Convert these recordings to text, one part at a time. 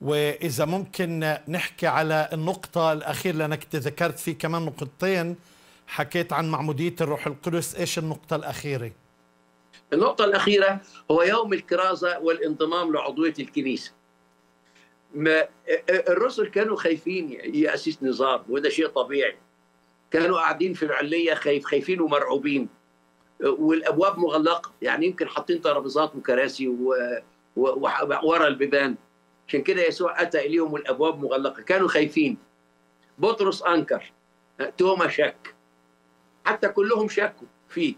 وإذا ممكن نحكي على النقطة الأخيرة لأنك ذكرت في كمان نقطتين حكيت عن معمودية الروح القدس إيش النقطة الأخيرة؟ النقطة الأخيرة هو يوم الكرازة والانضمام لعضوية الكنيسة ما الرسل كانوا خايفين يا أسيس نظام وده شيء طبيعي كانوا قاعدين في العلية خايف خايفين ومرعوبين والأبواب مغلقة يعني يمكن حاطين ترابيزات وكراسي و... و... ورا البيبان عشان كده يسوع أتى إليهم والأبواب مغلقة كانوا خايفين بطرس أنكر توما شك حتى كلهم شكوا فيه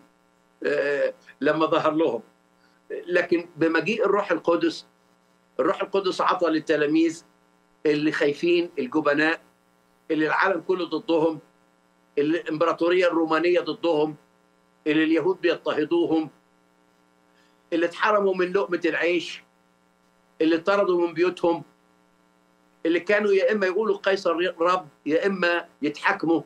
لما ظهر لهم لكن بمجيء الروح القدس الروح القدس عطى للتلاميذ اللي خايفين الجبناء اللي العالم كله ضدهم اللي الامبراطوريه الرومانيه ضدهم اللي اليهود بيضطهدوهم اللي اتحرموا من لقمه العيش اللي طردوا من بيوتهم اللي كانوا يا اما يقولوا قيصر رب يا اما يتحكموا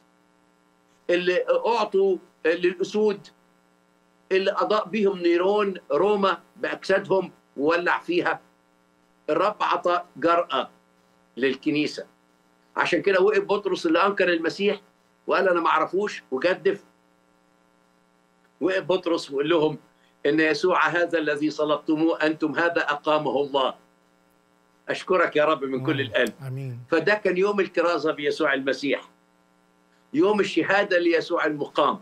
اللي اعطوا للاسود اللي اضاء بهم نيرون روما باجسادهم وولع فيها الرب عطى جرأة للكنيسة عشان كده وقف بطرس اللي أنكر المسيح وقال أنا ما أعرفوش وجدف وقف بطرس وقال لهم إن يسوع هذا الذي صلبتموه أنتم هذا أقامه الله أشكرك يا رب من كل القلب أمين فده كان يوم الكرازة بيسوع المسيح يوم الشهادة ليسوع المقام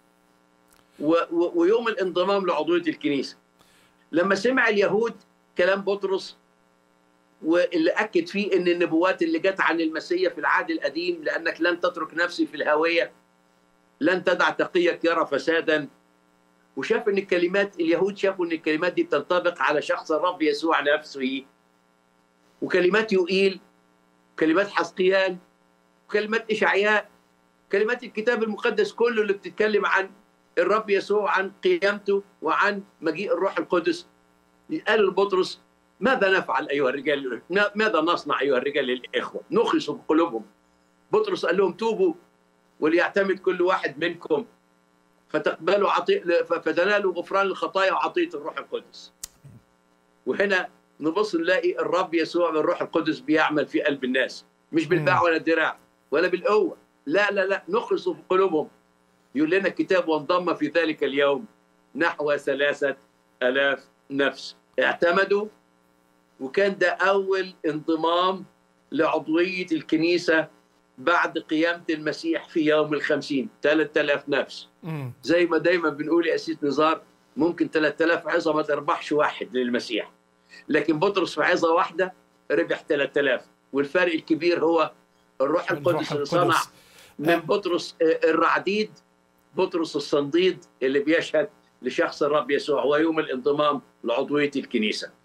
و و ويوم الانضمام لعضوية الكنيسة لما سمع اليهود كلام بطرس واللي اكد فيه ان النبوات اللي جت عن المسيح في العهد القديم لانك لن تترك نفسي في الهاويه لن تدع تقيك يرى فسادا وشاف ان الكلمات اليهود شافوا ان الكلمات دي بتنطبق على شخص الرب يسوع نفسه وكلمات يوئيل كلمات حسقيان وكلمات اشعياء كلمات الكتاب المقدس كله اللي بتتكلم عن الرب يسوع عن قيامته وعن مجيء الروح القدس قال لبطرس ماذا نفعل ايها الرجال ماذا نصنع ايها الرجال الاخوه نخلص بقلوبهم بطرس قال لهم توبوا وليعتمد كل واحد منكم فتقبلوا عطي فتنالوا غفران الخطايا وعطيه الروح القدس وهنا نبص نلاقي الرب يسوع بالروح القدس بيعمل في قلب الناس مش بالباع ولا الدراع ولا بالقوه لا لا لا نخلص في قلوبهم يقول لنا الكتاب وانضم في ذلك اليوم نحو ثلاثة ألاف نفس اعتمدوا وكان ده أول انضمام لعضوية الكنيسة بعد قيامة المسيح في يوم الخمسين 3000 نفس مم. زي ما دايما بنقول يا أسيس نزار ممكن 3000 عظة ما تربحش واحد للمسيح لكن بطرس في عظة واحدة ربح 3000 والفرق الكبير هو الروح القدس اللي صنع من بطرس الرعديد بطرس الصنديد اللي بيشهد لشخص الرب يسوع ويوم الانضمام لعضوية الكنيسة